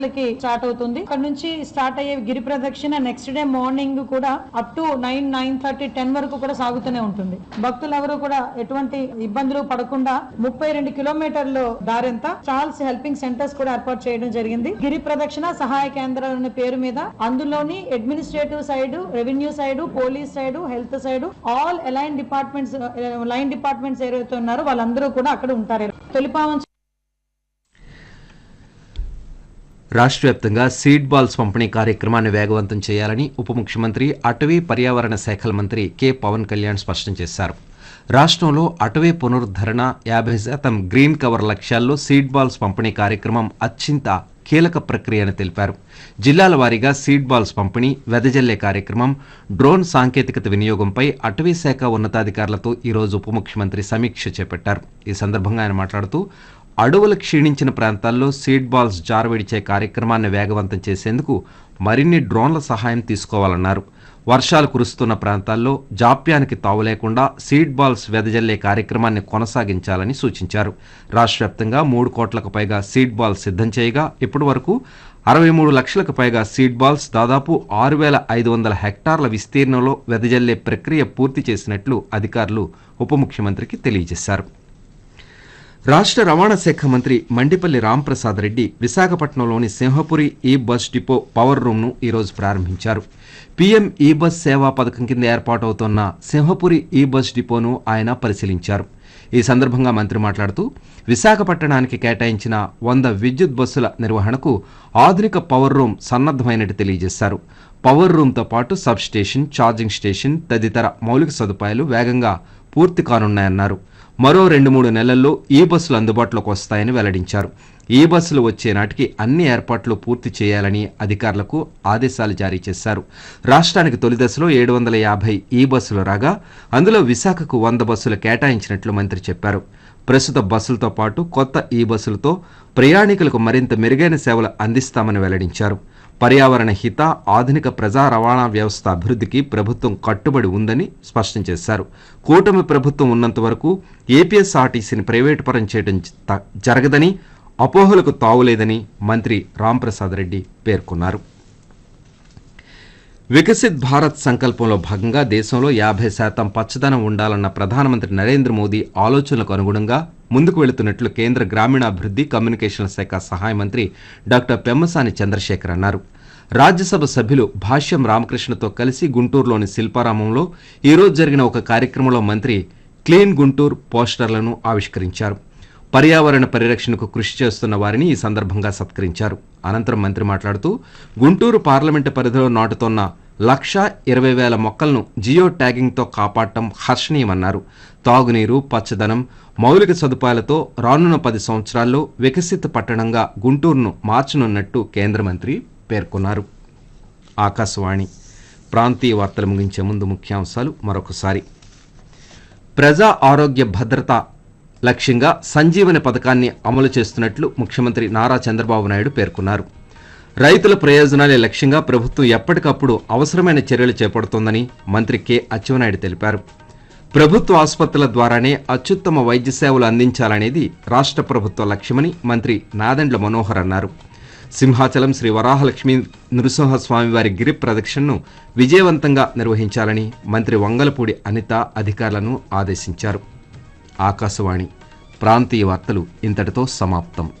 కి స్టార్ట్ అవుతుంది అక్కడ నుంచి స్టార్ట్ అయ్యే గిరి ప్రదక్షిణ నెక్స్ట్ డే మార్నింగ్ కూడా up to nine nine thirty ten వరకు కూడా సాగుతూనే ఉంటుంది భక్తులు ఎవరు కూడా ఎటువంటి ఇబ్బందులు పడకుండా ముప్పై రెండు కిలోమీటర్లు దారంతా చార్ల్స్ హెల్పింగ్ సెంటర్స్ కూడా ఏర్పాటు చేయడం జరిగింది గిరి ప్రదక్షిణ సహాయ కేంద్రాలు అనే పేరు మీద అందులోని administrative side revenue side police side health side all align departments line departments ఏవైతే ఉన్నారో వాళ్ళందరూ కూడా అక్కడ ఉంటారు తొలిపావం రాష్ట్ర వ్యాప్తంగా సీడ్ బాల్స్ పంపిణీ కార్యక్రమాన్ని వేగవంతం చేయాలని ఉప ముఖ్యమంత్రి అటవీ పర్యావరణ శాఖల మంత్రి కె పవన్ కళ్యాణ్ స్పష్టం చేశారు రాష్ట్రంలో అటవీ పునరుద్ధరణ యాభై శాతం గ్రీన్ కవర్ లక్ష్యాల్లో సీడ్ బాల్స్ పంపిణీ కార్యక్రమం అత్యంత కీలక ప్రక్రియ అని తెలిపారు జిల్లాల వారీగా సీడ్ బాల్స్ పంపిణీ వెదజల్లే కార్యక్రమం డ్రోన్ సాంకేతికత వినియోగంపై అటవీ శాఖ ఉన్నతాధికారులతో ఈరోజు ఉప ముఖ్యమంత్రి సమీక్ష చేపట్టారు ఈ సందర్భంగా ఆయన మాట్లాడుతూ అడవులు క్షీణించిన ప్రాంతాల్లో సీడ్ బాల్స్ జారవిడిచే కార్యక్రమాన్ని వేగవంతం చేసేందుకు మరిన్ని డ్రోన్ల సహాయం తీసుకోవాలన్నారు వర్షాలు కురుస్తున్న ప్రాంతాల్లో జాప్యానికి తావు లేకుండా సీడ్ బాల్స్ వెదజల్లే కార్యక్రమాన్ని కొనసాగించాలని సూచించారు రాష్ట్ర వ్యాప్తంగా మూడు కోట్లకు పైగా సీడ్ బాల్స్ సిద్ధం చేయగా ఇప్పటి వరకు అరవై మూడు లక్షలకు పైగా సీడ్ బాల్స్ దాదాపు ఆరు వేల ఐదు వందల హెక్టార్ల విస్తీర్ణంలో వెదజల్లే ప్రక్రియ పూర్తి చేసినట్లు అధికారులు ఉప ముఖ్యమంత్రికి తెలియజేశారు రాష్ట్ర రవాణా శాఖ మంత్రి మండిపల్లి రాంప్రసాద్ రెడ్డి విశాఖపట్నంలోని సింహపురి ఈ బస్ డిపో పవర్ రూమ్ను ఈరోజు ప్రారంభించారు పీఎం ఈ బస్ సేవా పథకం కింద ఏర్పాటవుతోన్న సింహపురి ఈ బస్ డిపోను ఆయన పరిశీలించారు ఈ సందర్భంగా మంత్రి మాట్లాడుతూ విశాఖపట్టణానికి కేటాయించిన వంద విద్యుత్ బస్సుల నిర్వహణకు ఆధునిక పవర్ రూమ్ సన్నద్ధమైనట్టు తెలియజేశారు పవర్ రూమ్తో పాటు సబ్ స్టేషన్ ఛార్జింగ్ స్టేషన్ తదితర మౌలిక సదుపాయాలు వేగంగా పూర్తి కానున్నాయన్నారు మరో రెండు మూడు నెలల్లో ఈ బస్సులు అందుబాటులోకి వస్తాయని వెల్లడించారు ఈ బస్సులు వచ్చే నాటికి అన్ని ఏర్పాట్లు పూర్తి చేయాలని అధికారులకు ఆదేశాలు జారీ చేశారు రాష్ట్రానికి తొలి దశలో ఏడు వందల యాభై ఈ బస్సులు రాగా అందులో విశాఖకు వంద బస్సులు కేటాయించినట్లు మంత్రి చెప్పారు ప్రస్తుత బస్సులతో పాటు కొత్త ఈ బస్సులతో ప్రయాణికులకు మరింత మెరుగైన సేవలు అందిస్తామని వెల్లడించారు పర్యావరణ హిత ఆధునిక ప్రజా రవాణా వ్యవస్థ అభివృద్ధికి ప్రభుత్వం కట్టుబడి ఉందని స్పష్టం చేశారు కూటమి ప్రభుత్వం ఉన్నంత వరకు ఏపీఎస్ఆర్టీసీని ప్రైవేటు పరం చేయడం త- జరగదని అపోహలకు తావులేదని మంత్రి రాంప్రసాద్ రెడ్డి పేర్కొన్నారు వికసిత్ భారత్ సంకల్పంలో భాగంగా దేశంలో యాభై శాతం పచ్చదనం ఉండాలన్న ప్రధానమంత్రి నరేంద్ర మోదీ ఆలోచనలకు అనుగుణంగా ముందుకు వెళుతున్నట్లు కేంద్ర గ్రామీణాభివృద్ధి కమ్యూనికేషన్ల శాఖ సహాయ మంత్రి డాక్టర్ పెమ్మసాని చంద్రశేఖర్ అన్నారు రాజ్యసభ సభ్యులు భాష్యం రామకృష్ణతో కలిసి గుంటూరులోని శిల్పారామంలో ఈరోజు జరిగిన ఒక కార్యక్రమంలో మంత్రి క్లీన్ గుంటూరు పోస్టర్లను ఆవిష్కరించారు పర్యావరణ పరిరక్షణకు కృషి చేస్తున్న వారిని ఈ సందర్భంగా సత్కరించారు అనంతరం మంత్రి మాట్లాడుతూ గుంటూరు పార్లమెంటు పరిధిలో నాటుతోన్న లక్ష ఇరవై వేల మొక్కలను జియో ట్యాగింగ్తో కాపాడటం హర్షణీయమన్నారు తాగునీరు పచ్చదనం మౌలిక సదుపాయాలతో రానున్న పది సంవత్సరాల్లో వికసిత పట్టణంగా గుంటూరును మార్చనున్నట్టు కేంద్ర మంత్రి పేర్కొన్నారు ఆకాశవాణి ప్రాంతీయ వార్తలు ముగించే ముందు ముఖ్యాంశాలు మరొకసారి ప్రజా ఆరోగ్య భద్రత లక్ష్యంగా సంజీవని పథకాన్ని అమలు చేస్తున్నట్లు ముఖ్యమంత్రి నారా చంద్రబాబు నాయుడు పేర్కొన్నారు రైతుల ప్రయోజనాలే లక్ష్యంగా ప్రభుత్వం ఎప్పటికప్పుడు అవసరమైన చర్యలు చేపడుతోందని మంత్రి కె అచ్చెన్నాయుడు తెలిపారు ప్రభుత్వ ఆసుపత్రుల ద్వారానే అత్యుత్తమ వైద్య సేవలు అందించాలనేది రాష్ట్ర ప్రభుత్వ లక్ష్యమని మంత్రి నాదెండ్ల మనోహర్ అన్నారు సింహాచలం శ్రీ వరాహలక్ష్మి నృసింహస్వామి వారి గిరి ప్రదక్షిణను విజయవంతంగా నిర్వహించాలని మంత్రి వంగలపూడి అనిత అధికారులను ఆదేశించారు ఆకాశవాణి ప్రాంతీయ వార్తలు ఇంతటితో సమాప్తం